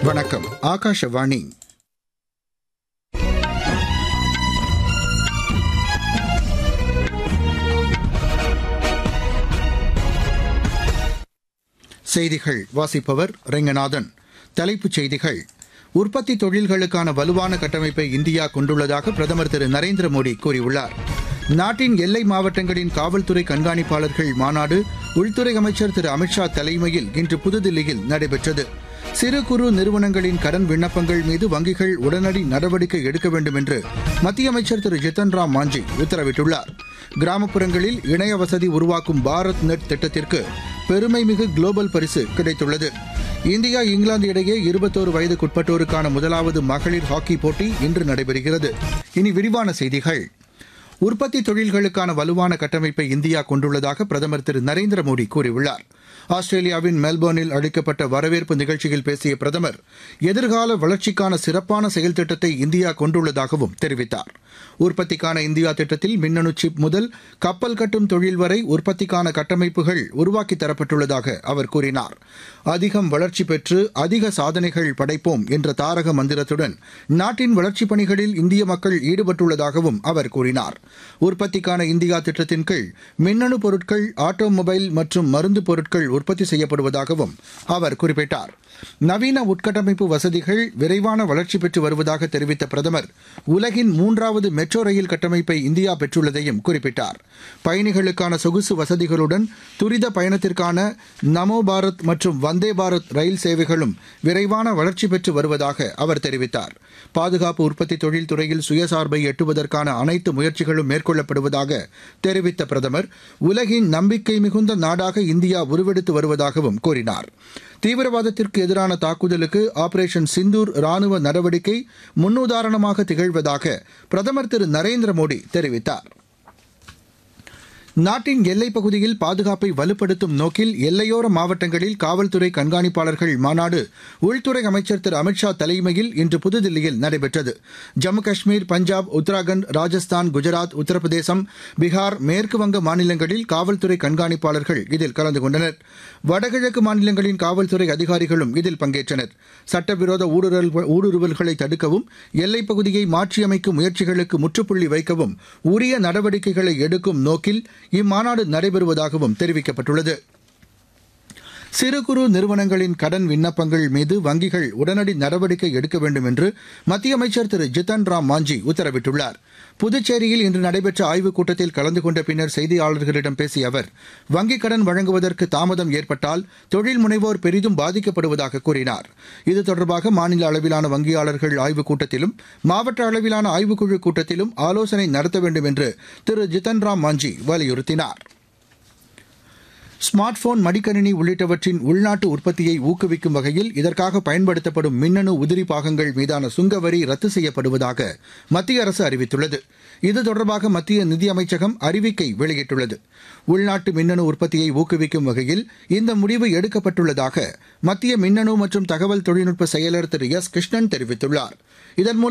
வணக்கம் ஆகாஷவாணி செய்திகள் வாசிப்பவர் ரெங்கநாதன் தலைப்புச் செய்திகள் உற்பத்தி தொழில்களுக்கான வலுவான கட்டமைப்பை இந்தியா கொண்டுள்ளதாக பிரதமர் திரு நரேந்திர மோடி கூறியுள்ளார் நாட்டின் எல்லை மாவட்டங்களின் காவல்துறை கண்காணிப்பாளர்கள் மாநாடு உள்துறை அமைச்சர் திரு அமித்ஷா தலைமையில் இன்று புதுதில்லியில் நடைபெற்றது சிறு குறு நிறுவனங்களின் கடன் விண்ணப்பங்கள் மீது வங்கிகள் உடனடி நடவடிக்கை எடுக்க வேண்டும் என்று மத்திய அமைச்சர் திரு ஜித்தன் ராம் மாஞ்சி உத்தரவிட்டுள்ளார் கிராமப்புறங்களில் இணைய வசதி உருவாக்கும் பாரத் நெட் திட்டத்திற்கு பெருமைமிகு குளோபல் பரிசு கிடைத்துள்ளது இந்தியா இங்கிலாந்து இடையே இருபத்தோரு வயதுக்குட்பட்டோருக்கான முதலாவது மகளிர் ஹாக்கி போட்டி இன்று நடைபெறுகிறது இனி விரிவான செய்திகள் உற்பத்தி தொழில்களுக்கான வலுவான கட்டமைப்பை இந்தியா கொண்டுள்ளதாக பிரதமர் திரு நரேந்திர மோடி கூறியுள்ளார் ஆஸ்திரேலியாவின் மெல்போர்னில் அளிக்கப்பட்ட வரவேற்பு நிகழ்ச்சியில் பேசிய பிரதமர் எதிர்கால வளர்ச்சிக்கான சிறப்பான செயல் திட்டத்தை இந்தியா கொண்டுள்ளதாகவும் தெரிவித்தார் உற்பத்திக்கான இந்தியா திட்டத்தில் மின்னணு சிப் முதல் கப்பல் கட்டும் தொழில் வரை உற்பத்திக்கான கட்டமைப்புகள் உருவாக்கித் தரப்பட்டுள்ளதாக அவர் கூறினார் அதிகம் வளர்ச்சி பெற்று அதிக சாதனைகள் படைப்போம் என்ற தாரக மந்திரத்துடன் நாட்டின் வளர்ச்சிப் பணிகளில் இந்திய மக்கள் ஈடுபட்டுள்ளதாகவும் அவர் கூறினார் உற்பத்திக்கான இந்தியா திட்டத்தின் கீழ் மின்னணு பொருட்கள் ஆட்டோமொபைல் மற்றும் மருந்து பொருட்கள் உற்பத்தி செய்யப்படுவதாகவும் அவர் குறிப்பிட்டார் நவீன உட்கட்டமைப்பு வசதிகள் விரைவான வளர்ச்சி பெற்று வருவதாக தெரிவித்த பிரதமர் உலகின் மூன்றாவது மெட்ரோ ரயில் கட்டமைப்பை இந்தியா பெற்றுள்ளதையும் குறிப்பிட்டார் பயணிகளுக்கான சொகுசு வசதிகளுடன் துரித பயணத்திற்கான நமோ பாரத் மற்றும் வந்தே பாரத் ரயில் சேவைகளும் விரைவான வளர்ச்சி பெற்று வருவதாக அவர் தெரிவித்தார் பாதுகாப்பு உற்பத்தி தொழில் துறையில் சுயசார்பை எட்டுவதற்கான அனைத்து முயற்சிகளும் மேற்கொள்ளப்படுவதாக தெரிவித்த பிரதமர் உலகின் நம்பிக்கை மிகுந்த நாடாக இந்தியா உருவெடுத்து வருவதாகவும் கூறினார் தீவிரவாதத்திற்கு எதிரான தாக்குதலுக்கு ஆபரேஷன் சிந்தூர் ராணுவ நடவடிக்கை முன்னுதாரணமாக திகழ்வதாக பிரதமர் திரு நரேந்திர மோடி தெரிவித்தார் நாட்டின் எல்லைப் பகுதியில் பாதுகாப்பை வலுப்படுத்தும் நோக்கில் எல்லையோர மாவட்டங்களில் காவல்துறை கண்காணிப்பாளர்கள் மாநாடு உள்துறை அமைச்சர் திரு அமித்ஷா தலைமையில் இன்று புதுதில்லியில் நடைபெற்றது ஜம்மு காஷ்மீர் பஞ்சாப் உத்தராகண்ட் ராஜஸ்தான் குஜராத் உத்தரப்பிரதேசம் பீகார் மேற்குவங்க மாநிலங்களில் காவல்துறை கண்காணிப்பாளர்கள் இதில் கலந்து கொண்டனர் வடகிழக்கு மாநிலங்களின் காவல்துறை அதிகாரிகளும் இதில் பங்கேற்றனர் சட்டவிரோத ஊடுருவல் ஊடுருவல்களை தடுக்கவும் எல்லைப் பகுதியை மாற்றியமைக்கும் முயற்சிகளுக்கு முற்றுப்புள்ளி வைக்கவும் உரிய நடவடிக்கைகளை எடுக்கும் நோக்கில் இம்மாநாடு நடைபெறுவதாகவும் தெரிவிக்கப்பட்டுள்ளது சிறு குறு நிறுவனங்களின் கடன் விண்ணப்பங்கள் மீது வங்கிகள் உடனடி நடவடிக்கை எடுக்க வேண்டும் என்று மத்திய அமைச்சர் திரு ஜித்தன் ராம் மாஞ்சி உத்தரவிட்டுள்ளார் புதுச்சேரியில் இன்று நடைபெற்ற ஆய்வுக் கூட்டத்தில் கலந்து கொண்ட பின்னர் செய்தியாளர்களிடம் பேசிய அவர் வங்கிக் கடன் வழங்குவதற்கு தாமதம் ஏற்பட்டால் தொழில் முனைவோர் பெரிதும் பாதிக்கப்படுவதாக கூறினார் இது தொடர்பாக மாநில அளவிலான வங்கியாளர்கள் ஆய்வுக் கூட்டத்திலும் மாவட்ட அளவிலான ஆய்வுக்குழு கூட்டத்திலும் ஆலோசனை நடத்த வேண்டும் என்று திரு ஜித்தன் ராம் மாஞ்சி வலியுறுத்தினார் ஸ்மார்ட் போன் மடிக்கணினி உள்ளிட்டவற்றின் உள்நாட்டு உற்பத்தியை ஊக்குவிக்கும் வகையில் இதற்காக பயன்படுத்தப்படும் மின்னணு உதிரி பாகங்கள் மீதான சுங்கவரி ரத்து செய்யப்படுவதாக மத்திய அரசு அறிவித்துள்ளது இது தொடர்பாக மத்திய நிதியமைச்சகம் அறிவிக்கை வெளியிட்டுள்ளது உள்நாட்டு மின்னணு உற்பத்தியை ஊக்குவிக்கும் வகையில் இந்த முடிவு எடுக்கப்பட்டுள்ளதாக மத்திய மின்னணு மற்றும் தகவல் தொழில்நுட்ப செயலர் திரு எஸ் கிருஷ்ணன் தெரிவித்துள்ளார் இதன் மூலம்